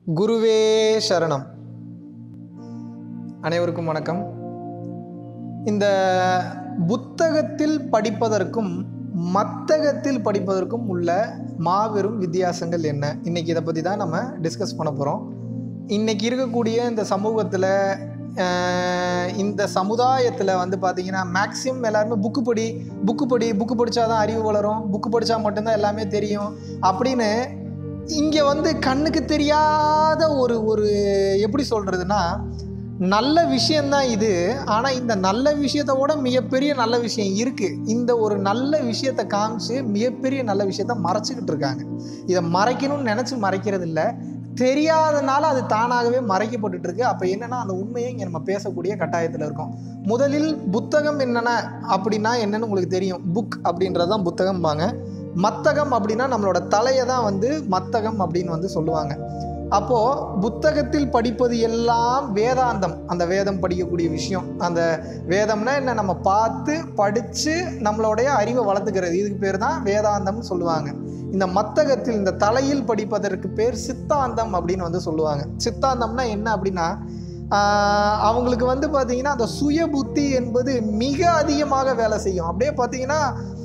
குருவே சரணம் அனைவருக்கும் வணக்கம் இந்த புத்தகத்தில் படிப்பதற்கும் மத்தகத்தில் படிப்பதற்கும் உள்ள மாபெரும் வித்தியாசங்கள் என்ன இன்னைக்கு இதை பற்றி தான் நம்ம டிஸ்கஸ் பண்ண போகிறோம் இன்னைக்கு இருக்கக்கூடிய இந்த சமூகத்தில் இந்த சமுதாயத்தில் வந்து பார்த்தீங்கன்னா மேக்ஸிமம் எல்லாருமே புக்கு படி புக்கு படி புக்கு படித்தாதான் அறிவு வளரும் புக்கு படித்தா மட்டும்தான் எல்லாமே தெரியும் அப்படின்னு இங்கே வந்து கண்ணுக்கு தெரியாத ஒரு ஒரு எப்படி சொல்கிறதுனா நல்ல விஷயந்தான் இது ஆனால் இந்த நல்ல விஷயத்தோட மிகப்பெரிய நல்ல விஷயம் இருக்குது இந்த ஒரு நல்ல விஷயத்தை காமிச்சு மிகப்பெரிய நல்ல விஷயத்த மறைச்சிக்கிட்டு இருக்காங்க இதை மறைக்கணும்னு நினச்சி மறைக்கிறது இல்லை தெரியாதனால அது தானாகவே மறைக்கப்பட்டுட்டு இருக்கு அப்போ என்னன்னா அந்த உண்மையை இங்கே நம்ம பேசக்கூடிய கட்டாயத்தில் இருக்கோம் முதலில் புத்தகம் என்னென்ன அப்படின்னா என்னன்னு உங்களுக்கு தெரியும் புக் அப்படின்றது தான் புத்தகம்பாங்க மத்தகம் அப்படின்னா நம்மளோட தலையை தான் வந்து மத்தகம் அப்படின்னு வந்து சொல்லுவாங்க அப்போது புத்தகத்தில் படிப்பது எல்லாம் வேதாந்தம் அந்த வேதம் படிக்கக்கூடிய விஷயம் அந்த வேதம்னா என்ன நம்ம பார்த்து படித்து நம்மளுடைய அறிவை வளர்த்துக்கிறது இதுக்கு பேர் தான் வேதாந்தம்னு சொல்லுவாங்க இந்த மத்தகத்தில் இந்த தலையில் படிப்பதற்கு பேர் சித்தாந்தம் அப்படின்னு வந்து சொல்லுவாங்க சித்தாந்தம்னா என்ன அப்படின்னா ஆஹ் அவங்களுக்கு வந்து பார்த்தீங்கன்னா அந்த சுய புத்தி என்பது மிக அதிகமாக வேலை செய்யும் அப்படியே பார்த்தீங்கன்னா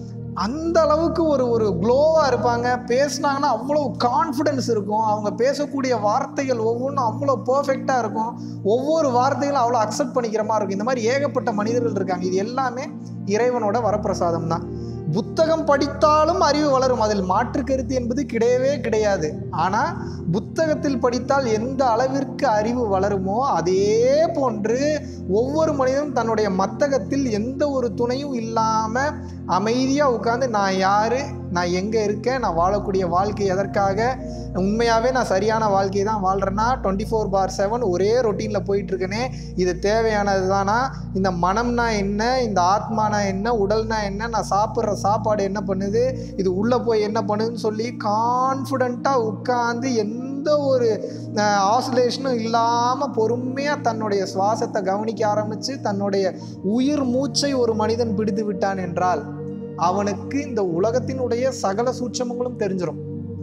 அந்த அளவுக்கு ஒரு ஒரு க்ளோவாக இருப்பாங்க பேசுனாங்கன்னா அவ்வளோ கான்ஃபிடென்ஸ் இருக்கும் அவங்க பேசக்கூடிய வார்த்தைகள் ஒவ்வொன்றும் அவ்வளோ பர்ஃபெக்டாக இருக்கும் ஒவ்வொரு வார்த்தைகளும் அவ்வளோ அக்செப்ட் பண்ணிக்கிற மாதிரி இருக்கும் இந்த மாதிரி ஏகப்பட்ட மனிதர்கள் இருக்காங்க இது எல்லாமே இறைவனோட வரப்பிரசாதம் தான் புத்தகம் படித்தாலும் அறிவு வளரும் அதில் மாற்று கருத்து என்பது கிடையவே கிடையாது ஆனால் புத்தகத்தில் படித்தால் எந்த அளவிற்கு அறிவு வளருமோ அதே போன்று ஒவ்வொரு மனிதனும் தன்னுடைய மத்தகத்தில் எந்த ஒரு துணையும் இல்லாமல் அமைதியாக உட்காந்து நான் யார் நான் எங்கே இருக்கேன் நான் வாழக்கூடிய வாழ்க்கை எதற்காக உண்மையாகவே நான் சரியான வாழ்க்கையை தான் வாழ்கிறேன்னா டுவெண்ட்டி ஃபோர் பார் செவன் ஒரே ரொட்டீனில் போயிட்டுருக்கேனே இது தேவையானது தானா இந்த மனம்னா என்ன இந்த ஆத்மானா என்ன உடல்னா என்ன நான் சாப்பிட்ற சாப்பாடு என்ன பண்ணுது இது உள்ளே போய் என்ன பண்ணுதுன்னு சொல்லி கான்ஃபிடண்ட்டாக உட்காந்து எந்த ஒரு ஆசோலேஷனும் இல்லாமல் பொறுமையாக தன்னுடைய சுவாசத்தை கவனிக்க ஆரம்பித்து தன்னுடைய உயிர் மூச்சை ஒரு மனிதன் பிடித்து விட்டான் என்றால் அவனுக்கு இந்த உலகத்தினுடைய சகல சூட்சமங்களும் தெரிஞ்சிடும்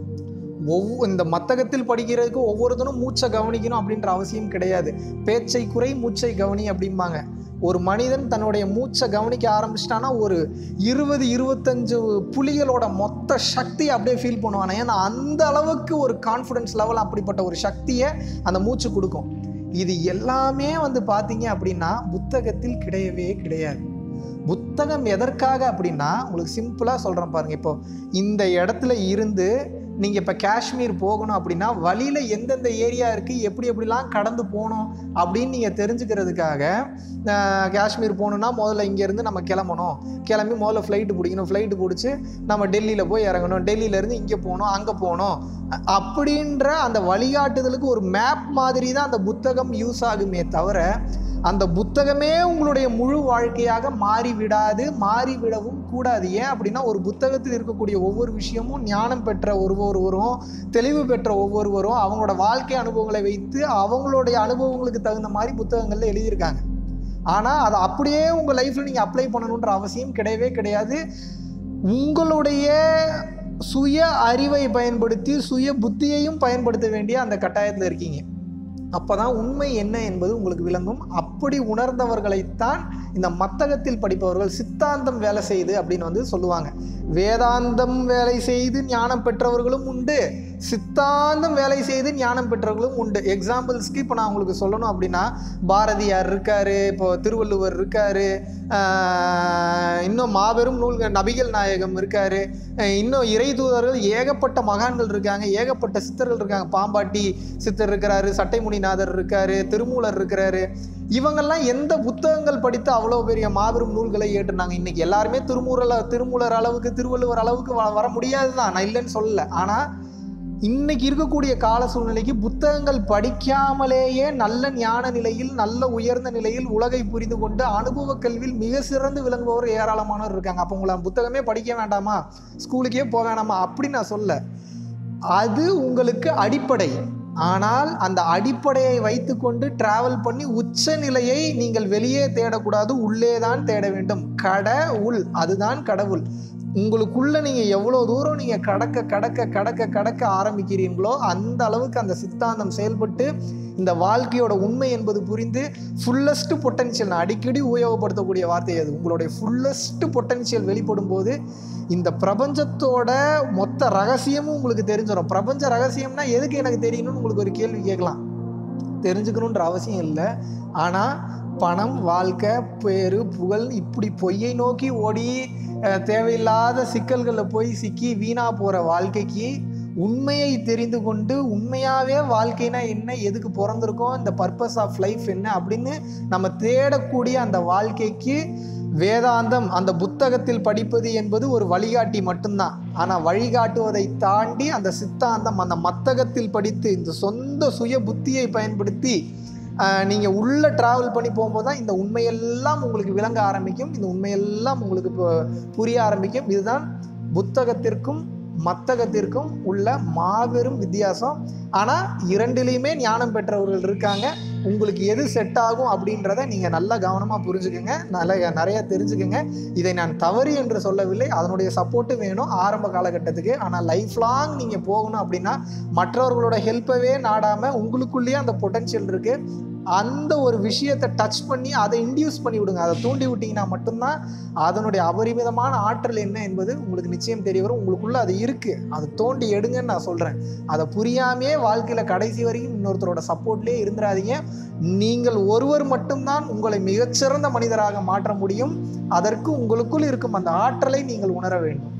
ஒவ்வொரு இந்த மத்தகத்தில் படிக்கிறதுக்கு ஒவ்வொருத்தனும் மூச்சை கவனிக்கணும் அப்படின்ற அவசியம் கிடையாது பேச்சை குறை மூச்சை கவனி அப்படிம்பாங்க ஒரு மனிதன் தன்னுடைய மூச்சை கவனிக்க ஆரம்பிச்சிட்டானா ஒரு இருபது இருபத்தஞ்சு புலிகளோட மொத்த சக்தி அப்படியே ஃபீல் பண்ணுவானே ஏன்னா அந்த அளவுக்கு ஒரு கான்ஃபிடன்ஸ் லெவல் அப்படிப்பட்ட ஒரு சக்தியை அந்த மூச்சு கொடுக்கும் இது எல்லாமே வந்து பார்த்தீங்க அப்படின்னா புத்தகத்தில் கிடையவே கிடையாது புத்தகம் எதற்காக அப்படின்னா உங்களுக்கு சிம்பிளாக சொல்கிறேன் பாருங்கள் இப்போ இந்த இடத்துல இருந்து நீங்கள் இப்போ காஷ்மீர் போகணும் அப்படின்னா வழியில் எந்தெந்த ஏரியா இருக்குது எப்படி எப்படிலாம் கடந்து போகணும் அப்படின்னு நீங்கள் தெரிஞ்சுக்கிறதுக்காக ஆஹ், காஷ்மீர் போகணுன்னா முதல்ல இங்கேருந்து நம்ம கிளம்பணும் கிளம்பி முதல்ல ஃப்ளைட்டு பிடிக்கணும் ஃப்ளைட்டு பிடிச்சி நம்ம டெல்லியில் போய் இறங்கணும் டெல்லியிலேருந்து இங்கே போகணும் அங்கே போகணும் அ- அப்படின்ற அந்த வழிகாட்டுதலுக்கு ஒரு மேப் மாதிரி தான் அந்த புத்தகம் யூஸ் ஆகுமே தவிர அந்த புத்தகமே உங்களுடைய முழு வாழ்க்கையாக மாறிவிடாது மாறிவிடவும் கூடாது ஏன் அப்படின்னா ஒரு புத்தகத்தில் இருக்கக்கூடிய ஒவ்வொரு விஷயமும் ஞானம் பெற்ற ஒவ்வொருவரும் தெளிவு பெற்ற ஒவ்வொருவரும் அவங்களோட வாழ்க்கை அனுபவங்களை வைத்து அவங்களுடைய அனுபவங்களுக்கு தகுந்த மாதிரி புத்தகங்கள்ல எழுதியிருக்காங்க ஆனால் அதை அப்படியே உங்கள் லைஃப்பில் நீங்கள் அப்ளை பண்ணணுன்ற அவசியம் கிடையவே கிடையாது உங்களுடைய சுய அறிவை பயன்படுத்தி சுய புத்தியையும் பயன்படுத்த வேண்டிய அந்த கட்டாயத்தில் இருக்கீங்க அப்பதான் உண்மை என்ன என்பது உங்களுக்கு விளங்கும் அப்படி உணர்ந்தவர்களைத்தான் இந்த மத்தகத்தில் படிப்பவர்கள் சித்தாந்தம் வேலை செய்து அப்படின்னு வந்து சொல்லுவாங்க வேதாந்தம் வேலை செய்து ஞானம் பெற்றவர்களும் உண்டு சித்தாந்தம் வேலை செய்து ஞானம் பெற்றவர்களும் உண்டு எக்ஸாம்பிள்ஸ்க்கு இப்போ நான் உங்களுக்கு சொல்லணும் அப்படின்னா பாரதியார் இருக்காரு இப்போ திருவள்ளுவர் இருக்காரு ஆஹ் இன்னும் மாபெரும் நூல்கள் நபிகள் நாயகம் இருக்காரு அஹ் இன்னும் இறை தூதர்கள் ஏகப்பட்ட மகான்கள் இருக்காங்க ஏகப்பட்ட சித்தர்கள் இருக்காங்க பாம்பாட்டி சித்தர் இருக்கிறாரு சட்டைமுனிநாதர் இருக்காரு திருமூலர் இருக்கிறாரு இவங்கெல்லாம் எந்த புத்தகங்கள் படித்து அவ்வளோ பெரிய மாபெரும் நூல்களை ஏற்றுனாங்க இன்னைக்கு எல்லாருமே திருமூரல திருமூலர் அளவுக்கு திருவள்ளுவர் அளவுக்கு வ- வர முடியாது தான் நான் இல்லைன்னு சொல்லல ஆனால் இன்னைக்கு இருக்கக்கூடிய கால சூழ்நிலைக்கு புத்தகங்கள் படிக்காமலேயே நல்ல ஞான நிலையில் நல்ல உயர்ந்த நிலையில் உலகை புரிந்து கொண்டு அனுபவ கல்வியில் மிக சிறந்து விளங்குபவர் ஏராளமானவர் இருக்காங்க அப்போ உங்களை புத்தகமே படிக்க வேண்டாமா ஸ்கூலுக்கே போக வேண்டாமா அப்படி நான் சொல்ல அது உங்களுக்கு அடிப்படை ஆனால் அந்த அடிப்படையை வைத்துக்கொண்டு டிராவல் பண்ணி உச்ச நிலையை நீங்கள் வெளியே தேடக்கூடாது உள்ளே தான் தேட வேண்டும் கடவுள் அதுதான் கடவுள் உங்களுக்குள்ள நீங்கள் எவ்வளோ தூரம் நீங்கள் கடக்க கடக்க கடக்க கடக்க ஆரம்பிக்கிறீங்களோ அந்த அளவுக்கு அந்த சித்தாந்தம் செயல்பட்டு இந்த வாழ்க்கையோட உண்மை என்பது புரிந்து ஃபுல்லஸ்ட் பொட்டன்ஷியல் நான் அடிக்கடி உபயோகப்படுத்தக்கூடிய வார்த்தை அது உங்களுடைய ஃபுல்லஸ்ட் பொட்டன்ஷியல் வெளிப்படும் போது இந்த பிரபஞ்சத்தோட மொத்த ரகசியமும் உங்களுக்கு தெரிஞ்சிடும் பிரபஞ்ச ரகசியம்னா எதுக்கு எனக்கு தெரியணும்னு உங்களுக்கு ஒரு கேள்வி கேட்கலாம் தெரிஞ்சுக்கணுன்ற அவசியம் இல்லை ஆனால் பணம் வாழ்க்கை பேரு புகழ் இப்படி பொய்யை நோக்கி ஓடி அஹ், தேவையில்லாத சிக்கல்களில் போய் சிக்கி வீணா போகிற வாழ்க்கைக்கு உண்மையை தெரிந்து கொண்டு உண்மையாகவே வாழ்க்கைனா என்ன எதுக்கு பிறந்திருக்கோம் இந்த பர்பஸ் ஆஃப் லைஃப் என்ன அப்படின்னு நம்ம தேடக்கூடிய அந்த வாழ்க்கைக்கு வேதாந்தம் அந்த புத்தகத்தில் படிப்பது என்பது ஒரு வழிகாட்டி மட்டும்தான் ஆனால் வழிகாட்டுவதை தாண்டி அந்த சித்தாந்தம் அந்த மத்தகத்தில் படித்து இந்த சொந்த சுய புத்தியை பயன்படுத்தி நீங்கள் உள்ளே ட்ராவல் பண்ணி போகும்போது தான் இந்த உண்மையெல்லாம் உங்களுக்கு விளங்க ஆரம்பிக்கும் இந்த உண்மையெல்லாம் உங்களுக்கு பு- புரிய ஆரம்பிக்கும் இதுதான் புத்தகத்திற்கும் மத்தகத்திற்கும் உள்ள மாபெரும் வித்தியாசம் ஆனால் இரண்டுலேயுமே ஞானம் பெற்றவர்கள் இருக்காங்க உங்களுக்கு எது செட் ஆகும் அப்படின்றத நீங்கள் நல்லா கவனமாக புரிஞ்சுக்கோங்க நல்ல நிறைய தெரிஞ்சுக்கோங்க இதை நான் தவறு என்று சொல்லவில்லை அதனுடைய சப்போர்ட்டு வேணும் ஆரம்ப காலகட்டத்துக்கு ஆனால் லைஃப் லாங் நீங்கள் போகணும் அப்படின்னா மற்றவர்களோட ஹெல்ப்பவே நாடாமல் உங்களுக்குள்ளேயே அந்த பொட்டன்ஷியல் இருக்குது அந்த ஒரு விஷயத்தை டச் பண்ணி அதை இன்டியூஸ் பண்ணி விடுங்க அதை தூண்டி விட்டிங்கன்னா மட்டும்தான் அதனுடைய அபரிமிதமான ஆற்றல் என்ன என்பது உங்களுக்கு நிச்சயம் தெரிய வரும் உங்களுக்குள்ள அது இருக்குது அதை தோண்டி எடுங்கன்னு நான் சொல்கிறேன் அதை புரியாமையே வாழ்க்கையில் கடைசி வரைக்கும் இன்னொருத்தரோட சப்போர்ட்லேயே இருந்துடாதீங்க நீங்கள் ஒருவர் மட்டும்தான் உங்களை மிகச்சிறந்த மனிதராக மாற்ற முடியும் அதற்கு உங்களுக்குள் இருக்கும் அந்த ஆற்றலை நீங்கள் உணர வேண்டும்